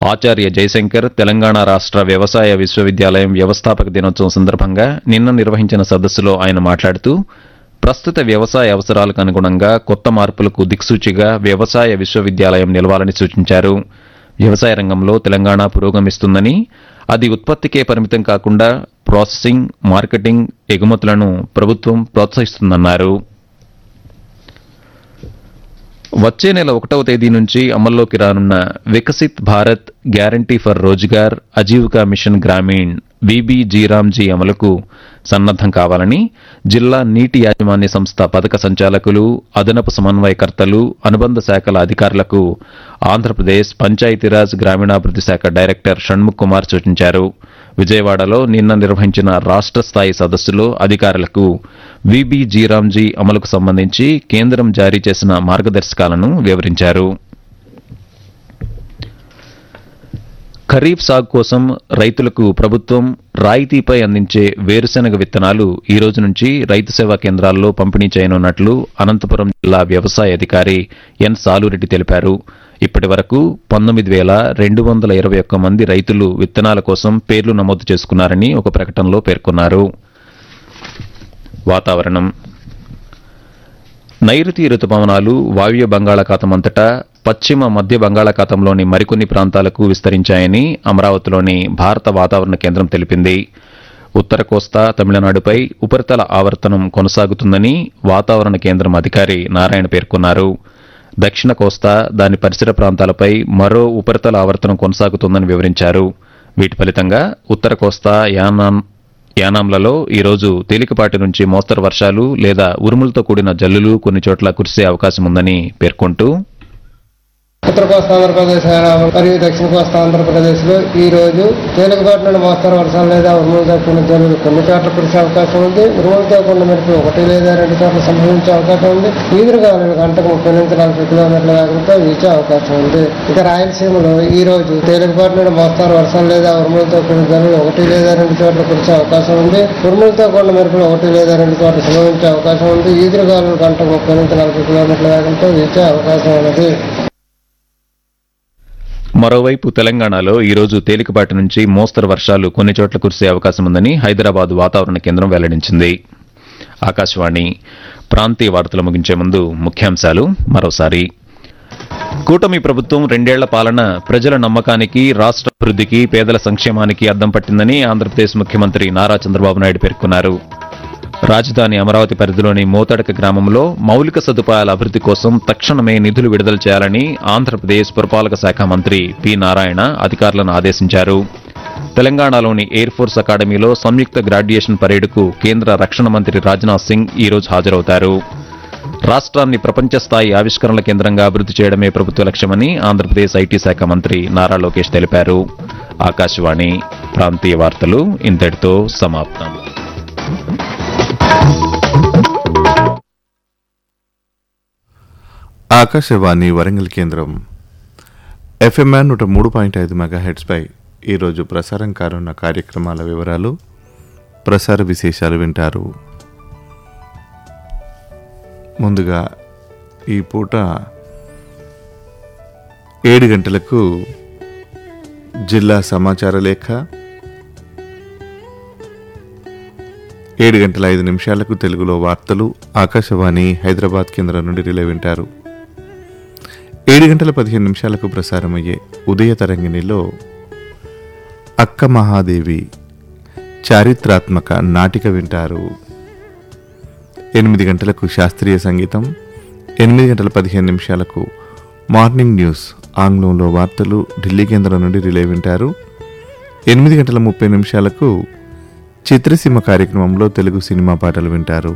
ఆచార్య జయశంకర్ తెలంగాణ రాష్ట్ర వ్యవసాయ విశ్వవిద్యాలయం వ్యవస్థాపక దినోత్సవం సందర్భంగా నిన్న నిర్వహించిన సదస్సులో ఆయన మాట్లాడుతూ ప్రస్తుత వ్యవసాయ అవసరాలకు అనుగుణంగా కొత్త మార్పులకు దిక్సూచిగా వ్యవసాయ విశ్వవిద్యాలయం నిలవాలని సూచించారు వ్యవసాయ రంగంలో తెలంగాణ పురోగమిస్తుందని అది ఉత్పత్తికే పరిమితం కాకుండా ప్రాసెసింగ్ మార్కెటింగ్ ఎగుమతులను ప్రభుత్వం ప్రోత్సహిస్తుందన్నారు వచ్చే నెల ఒకటవ తేదీ నుంచి అమల్లోకి రానున్న Viksit Bharat guarantee for Rozgar Ajeevika mission Gramin విబిజీరామ్జీ అమలుకు సన్నద్దం కావాలని జిల్లా నీటి యాజమాన్య సంస్థ పథక సంచాలకులు అదనపు సమన్వయకర్తలు అనుబంధ శాఖల అధికారులకు ఆంధ్రప్రదేశ్ పంచాయతీరాజ్ గ్రామీణాభివృద్ధి శాఖ డైరెక్టర్ షణ్ముఖ్ కుమార్ సూచించారు విజయవాడలో నిన్న నిర్వహించిన రాష్ట్ర స్థాయి సదస్సులో అధికారులకు విబిజీరామ్జీ అమలుకు సంబంధించి కేంద్రం జారీ చేసిన మార్గదర్శకాలను వివరించారు ఖరీఫ్ సాగు కోసం రైతులకు ప్రభుత్వం రాయితీపై అందించే వేరుశెనగ విత్తనాలు ఈ రోజు నుంచి రైతు సేవా కేంద్రాల్లో పంపిణీ చేయనున్నట్లు అనంతపురం జిల్లా వ్యవసాయ అధికారి ఎన్ సాలురెడ్డి తెలిపారు ఇప్పటి వరకు పంతొమ్మిది వేల రెండు వందల ఇరవై ఒక్క మంది రైతులు విత్తనాల కోసం పేర్లు నమోదు చేసుకున్నారని ఒక ప్రకటనలో పేర్కొన్నారు వాతావరణం నైరుతి రుతుపవనాలు వాయువ్య బంగాళాఖాతం అంతటా పశ్చిమ మధ్య బంగాళాఖాతంలోని మరికొన్ని ప్రాంతాలకు విస్తరించాయని అమరావతిలోని భారత వాతావరణ కేంద్రం తెలిపింది ఉత్తర కోస్తా తమిళనాడుపై ఉపరితల ఆవర్తనం కొనసాగుతుందని వాతావరణ కేంద్రం అధికారి నారాయణ పేర్కొన్నారు దక్షిణ కోస్తా దాని పరిసర ప్రాంతాలపై మరో ఉపరితల ఆవర్తనం కొనసాగుతుందని వివరించారు వీటి ఫలితంగా ఉత్తర కోస్తా యానాం యానాంలలో ఈ రోజు తేలికపాటి నుంచి మోస్తరు వర్షాలు లేదా ఉరుములతో కూడిన జల్లులు కొన్ని చోట్ల కురిసే అవకాశం ఉందని పేర్కొంటూ ఉత్తర కోస్తా ఆంధ్రప్రదేశ్ హైదరాబాద్ మరియు దక్షిణ కోస్తా ఆంధ్రప్రదేశ్ లో ఈ రోజు తేలికపాటి నుండి మోస్తరు వర్షాలు లేదా ఉరుములతో కూడిన జల్లులు కొన్ని చోట్ల కురిసే అవకాశం ఉంది ఉరుములతో కూడిన మెరుపు ఒకటి లేదా రెండు చోట్ల సంభవించే అవకాశం ఉంది ఈదురుగాలు గంటకు ముప్పై నుంచి నలభై కిలోమీటర్ల వేగంతో వీచే అవకాశం ఉంది ఇక రాయలసీమలో ఈ రోజు తేలికపాటి నుండి మోస్తరు వర్షాలు లేదా ఉరుములతో కూడిన జల్లులు ఒకటి లేదా రెండు చోట్ల కురిసే అవకాశం ఉంది ఉరుములతో కూడిన మెరుపులు ఒకటి లేదా రెండు చోట్ల సంభవించే అవకాశం ఉంది ఈదురుగాలు గంటకు ముప్పై నుంచి నలభై కిలోమీటర్ల వేగంతో వీచే అవకాశం ఉన్నది మరోవైపు తెలంగాణలో ఈ రోజు తేలికపాటి నుంచి మోస్తరు వర్షాలు కొన్ని చోట్ల కురిసే అవకాశం ఉందని హైదరాబాద్ వాతావరణ కేంద్రం వెల్లడించింది ఆకాశవాణి ప్రాంతీయ వార్తలు ముగించే ముందు ముఖ్యాంశాలు మరోసారి కూటమి ప్రభుత్వం రెండేళ్ల పాలన ప్రజల నమ్మకానికి రాష్ట్ర అభివృద్ధికి పేదల సంక్షేమానికి అద్దం పట్టిందని ఆంధ్రప్రదేశ్ ముఖ్యమంత్రి నారా చంద్రబాబు నాయుడు పేర్కొన్నారు రాజధాని అమరావతి పరిధిలోని మోతడక గ్రామంలో మౌలిక సదుపాయాల అభివృద్ధి కోసం తక్షణమే నిధులు విడుదల చేయాలని ఆంధ్రప్రదేశ్ పురపాలక శాఖ మంత్రి పి నారాయణ అధికారులను ఆదేశించారు తెలంగాణలోని ఎయిర్ ఫోర్స్ అకాడమీలో సంయుక్త గ్రాడ్యుయేషన్ పరేడ్కు కేంద్ర రక్షణ మంత్రి రాజ్నాథ్ సింగ్ ఈ రోజు హాజరవుతారు రాష్ట్రాన్ని ప్రపంచ స్థాయి ఆవిష్కరణల కేంద్రంగా అభివృద్ధి చేయడమే ప్రభుత్వ లక్ష్యమని ఆంధ్రప్రదేశ్ ఐటీ శాఖ మంత్రి నారా లోకేష్ తెలిపారు ఆకాశవాణి ప్రాంతీయ వార్తలు ఇంతటితో సమాప్తం ఆకాశవాణి వరంగల్ కేంద్రం ఎఫ్ఎంఆర్ నూట మూడు పాయింట్ ఐదు మెగాహెడ్స్పై ఈరోజు ప్రసారం కానున్న కార్యక్రమాల వివరాలు ప్రసార విశేషాలు వింటారు ముందుగా ఈ పూట ఏడు గంటలకు జిల్లా సమాచార లేఖ ఏడు గంటల ఐదు నిమిషాలకు తెలుగులో వార్తలు ఆకాశవాణి హైదరాబాద్ కేంద్రం నుండి రిలే వింటారు ఏడు గంటల పదిహేను నిమిషాలకు ప్రసారమయ్యే ఉదయ తరంగిణిలో అక్క మహాదేవి చారిత్రాత్మక నాటిక వింటారు ఎనిమిది గంటలకు శాస్త్రీయ సంగీతం ఎనిమిది గంటల పదిహేను నిమిషాలకు మార్నింగ్ న్యూస్ ఆంగ్లంలో వార్తలు ఢిల్లీ కేంద్రం నుండి రిలే వింటారు ఎనిమిది గంటల ముప్పై నిమిషాలకు చిత్రసీమ కార్యక్రమంలో తెలుగు సినిమా పాటలు వింటారు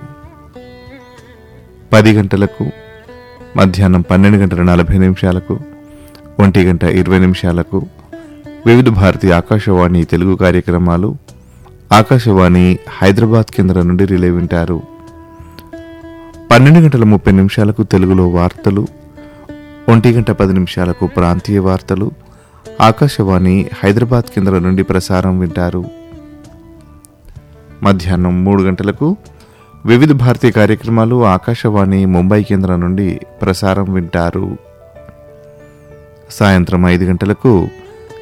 పది గంటలకు మధ్యాహ్నం పన్నెండు గంటల నలభై నిమిషాలకు ఒంటి గంట ఇరవై నిమిషాలకు వివిధ భారతి ఆకాశవాణి తెలుగు కార్యక్రమాలు ఆకాశవాణి హైదరాబాద్ కేంద్రం నుండి రిలే వింటారు పన్నెండు గంటల ముప్పై నిమిషాలకు తెలుగులో వార్తలు ఒంటి గంట పది నిమిషాలకు ప్రాంతీయ వార్తలు ఆకాశవాణి హైదరాబాద్ కేంద్రం నుండి ప్రసారం వింటారు మధ్యాహ్నం మూడు గంటలకు వివిధ భారతీయ కార్యక్రమాలు ఆకాశవాణి ముంబై కేంద్రం నుండి ప్రసారం వింటారు సాయంత్రం ఐదు గంటలకు